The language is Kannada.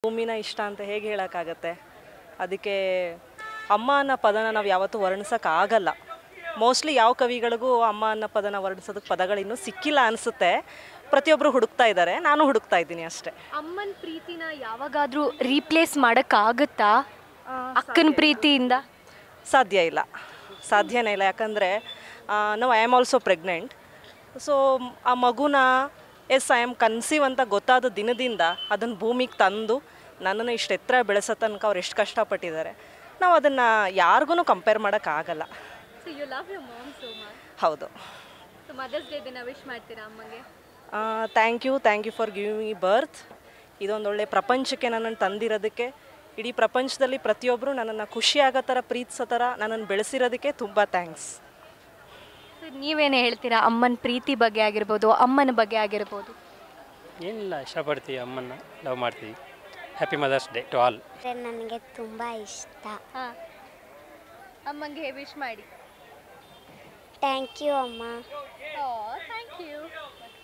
ಭೂಮಿನ ಇಷ್ಟ ಅಂತ ಹೇಗೆ ಹೇಳೋಕ್ಕಾಗತ್ತೆ ಅದಕ್ಕೆ ಅಮ್ಮ ಅನ್ನೋ ಪದನ ನಾವು ಯಾವತ್ತೂ ವರ್ಣಿಸೋಕ್ಕಾಗಲ್ಲ ಮೋಸ್ಟ್ಲಿ ಯಾವ ಕವಿಗಳಿಗೂ ಅಮ್ಮ ಅನ್ನೋ ಪದನ ವರ್ಣಿಸೋದಕ್ಕೆ ಪದಗಳಿನ್ನೂ ಸಿಕ್ಕಿಲ್ಲ ಅನಿಸುತ್ತೆ ಪ್ರತಿಯೊಬ್ಬರು ಹುಡುಕ್ತಾ ಇದ್ದಾರೆ ನಾನು ಹುಡುಕ್ತಾ ಇದ್ದೀನಿ ಅಷ್ಟೇ ಅಮ್ಮನ ಪ್ರೀತಿನ ಯಾವಾಗಾದ್ರೂ ರೀಪ್ಲೇಸ್ ಮಾಡೋಕ್ಕಾಗುತ್ತಾ ಅಕ್ಕನ ಪ್ರೀತಿಯಿಂದ ಸಾಧ್ಯ ಇಲ್ಲ ಸಾಧ್ಯನೇ ಇಲ್ಲ ಯಾಕಂದರೆ ನಾವು I am also pregnant so ಆ ಮಗುನ ಎಸ್ ಐ ಆಮ್ ಕನ್ಸೀವ್ ಅಂತ ಗೊತ್ತಾದ ದಿನದಿಂದ ಅದನ್ನು ಭೂಮಿಗೆ ತಂದು ನನ್ನನ್ನು ಇಷ್ಟು ಎತ್ತರ ಬೆಳೆಸೋ ತನಕ ಅವ್ರು ಎಷ್ಟು ಕಷ್ಟಪಟ್ಟಿದ್ದಾರೆ ನಾವು ಅದನ್ನು ಯಾರಿಗೂ ಕಂಪೇರ್ ಮಾಡೋಕ್ಕಾಗಲ್ಲ so you love you mom so much ಹೌದು ಸೊ ಮದರ್ಸ್ ಡೇ ದಿನ ವಿಶ್ ಮಾಡ್ತೀರಾ ಅಮ್ಮಗೆ thank you thank you for giving me birth ಇದೊಂದೊಳ್ಳೆ ಪ್ರಪಂಚಕ್ಕೆ ನನ್ನನ್ನು ತಂದಿರೋದಕ್ಕೆ ಇಡೀ ಪ್ರಪಂಚದಲ್ಲಿ ಪ್ರತಿಯೊಬ್ಬರು ನನ್ನನ್ನು ಖುಷಿಯಾಗೋ ಥರ ಪ್ರೀತಿಸೋ ಥರ ನನ್ನನ್ನು ಬೆಳೆಸಿರೋದಕ್ಕೆ ತುಂಬ ಥ್ಯಾಂಕ್ಸ್ ಸೊ ನೀವೇನು ಹೇಳ್ತೀರಾ ಅಮ್ಮನ ಪ್ರೀತಿ ಬಗ್ಗೆ ಆಗಿರ್ಬೋದು ಅಮ್ಮನ ಬಗ್ಗೆ ಆಗಿರ್ಬೋದು ಏನಿಲ್ಲ ಇಷ್ಟಪಡ್ತೀವಿ ಅಮ್ಮನ್ನ ಲವ್ ಮಾಡ್ತೀವಿ happy mother's day to all ನನಗೆ ತುಂಬ ಇಷ್ಟ ಹಾಂ ಅಮ್ಮಂಗೆ ವಿಶ್ ಮಾಡಿ ಥ್ಯಾಂಕ್ ಯು ಅಮ್ಮ ಥ್ಯಾಂಕ್ ಯು